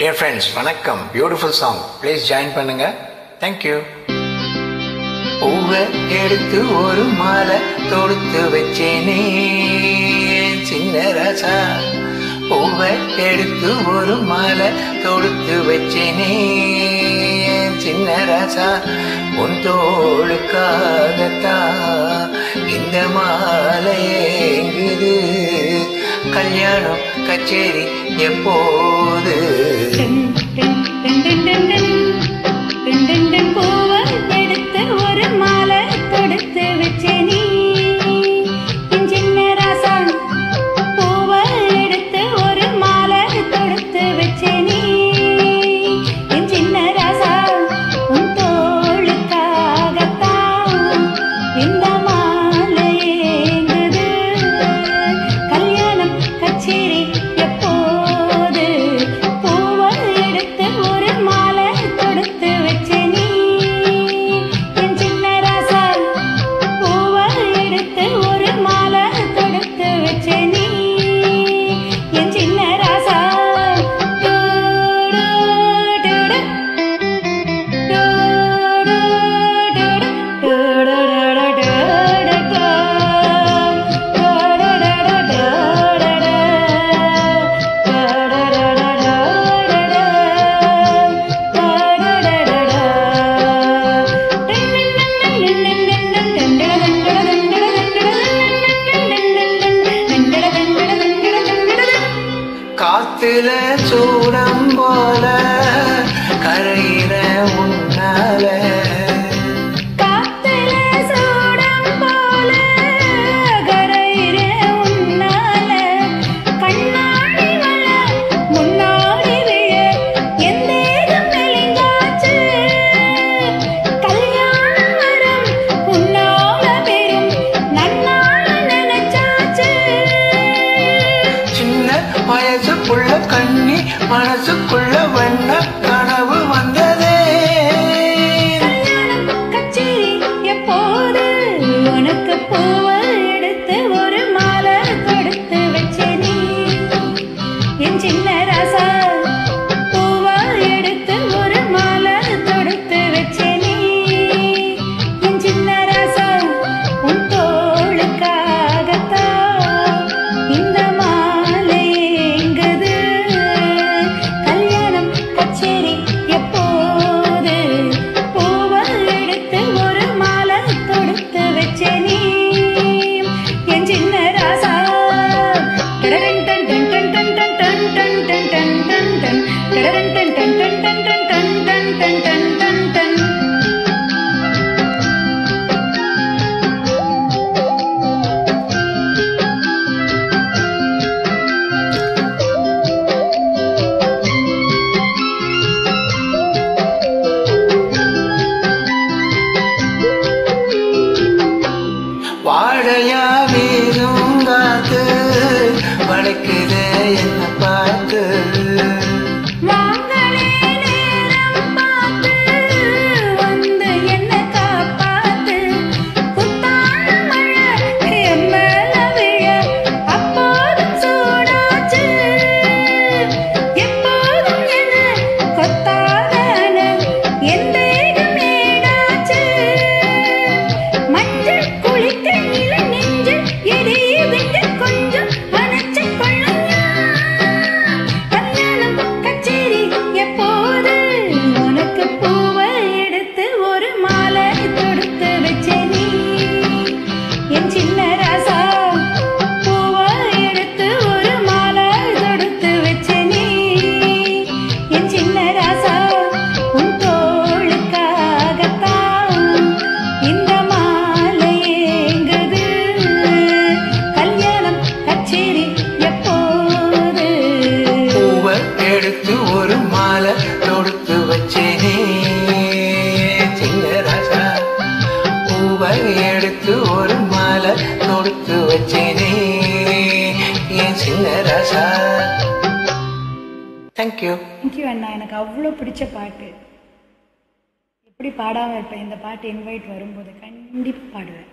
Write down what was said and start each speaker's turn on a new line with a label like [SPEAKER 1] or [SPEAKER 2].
[SPEAKER 1] Dear friends வணக்கம் beautiful song please join பண்ணுங்க thank you பூவை எடுத்து ஒரு மாலை தொடுத்து வச்சேனே சின்ன ராசா பூவை எடுத்து ஒரு மாலை தொடுத்து வச்சேனே சின்ன ராசா உன் தோளுக்காகத்தான் இந்த மாலை ஏங்குது கல்யாணம் கச்சேரி எப்போது
[SPEAKER 2] டன் டன் டன் டன் டன் டன். டன் டன் டன் பூவை எடுத்து ஒரு மாலை தொடுத்து வச்சே நீ. என் சின்ன ராசா, பூவை எடுத்து ஒரு மாலை தொடுத்து வச்சே நீ. என் சின்ன ராசா, உன் தோளுக்காகத்தான் இந்த மாலை ஏங்குது. கல்யாணம் கச்சேரி எப்போது பூவை எடுத்து ஒரு மாலை தொடுத்து வச்ச நீ என் சின்ன ராசா பூவை எடுத்து ஒரு மாலை தொடுத்து வச்ச நீ என் சின்ன ராசா டு, டு, டு, டு. டு, டு, டு, டு. டு, டு, டு, டு, டு, டு.
[SPEAKER 1] காத்துல சூடம் போல கரையிற உன்னால
[SPEAKER 2] காத்துல சூடம் போல கரையிற உன்னால கண்ணாடி வள முன்னாடி விழ என் தேகம் மெலிந்தாச்சு கல்யாணம் வரும் உன்னால பெரும் நன்னால நினைச்சாச்சு
[SPEAKER 1] சின்ன வயசுக்குள்ள கண்ணி மனசுக்குள்ள வண்ண கனவு வந்ததே
[SPEAKER 2] கல்யாணம் கச்சேரி எப்போது உனக்கு பூவை எடுத்து ஒரு மாலை தொடுத்து வச்சே நீ என் சின்ன ராசா பூவை எடுத்து ஒரு மாலை தொடுத்து வச்சே நீ என் சின்ன ராசா உன் தோளுக்காகத்தான் இந்த மாலை எங்குது கல்யாணம் கச்சேரி எப்போது பூவை எடுத்து ஒரு மாலை தொடுத்து வச்சே நீ என் சின்ன ராசா டடடன் டன் டன் டன் டன் டன் டன் டன் டன் டன் டன் டன். டடடன் டன் டன் டன் டன் டன் டன் டன் டன் டன் டன் டன்.
[SPEAKER 1] வாழையா வீசும் காத்து வளைக்குதே என்ன பார்த்து
[SPEAKER 2] வாங்களே நேரம் பார்த்து வந்து என்ன காப்பாத்து குத்தான மழை என் மேல விழ அப்போதும் சூடாச்சு எப்போதும் என்ன கொத்தாத அனல் என் தேகம் ஏடாச்சு மஞ்சள் குளிக்க இள நெஞ்சு எரிய விட்டு கொஞ்சம் அணைச்சு கொள்ளையா கல்யாணம் கச்சேரி எப்போது உனக்கு பூவை எடுத்து ஒரு மாலை தொடுத்து வச்சே நீ என் சின்ன ராசா பூவை எடுத்து ஒரு மாலை தொடுத்து வச்சே நீ என் சின்ன ராசா உன் தோளுக்காகத்தான் இந்த மாலை ஏங்குது கல்யாணம் கச்சேரி எப்போது
[SPEAKER 1] பூவை எடுத்து ஒரு மாலை தொடுத்து வச்சேனே சின்ன ராசா பூவை எடுத்து ஒரு மாலை தொடுத்து வச்சேனே என் சின்ன ராசா தேங்க்யூ
[SPEAKER 2] தேங்க்யூ அண்ணா எனக்கு அவ்வளோ பிடிச்ச பாட்டு எப்படி பாடாமல் இருப்பேன் இந்த பாட்டு இன்வைட் வரும்போது கண்டிப்பாக பாடுவேன்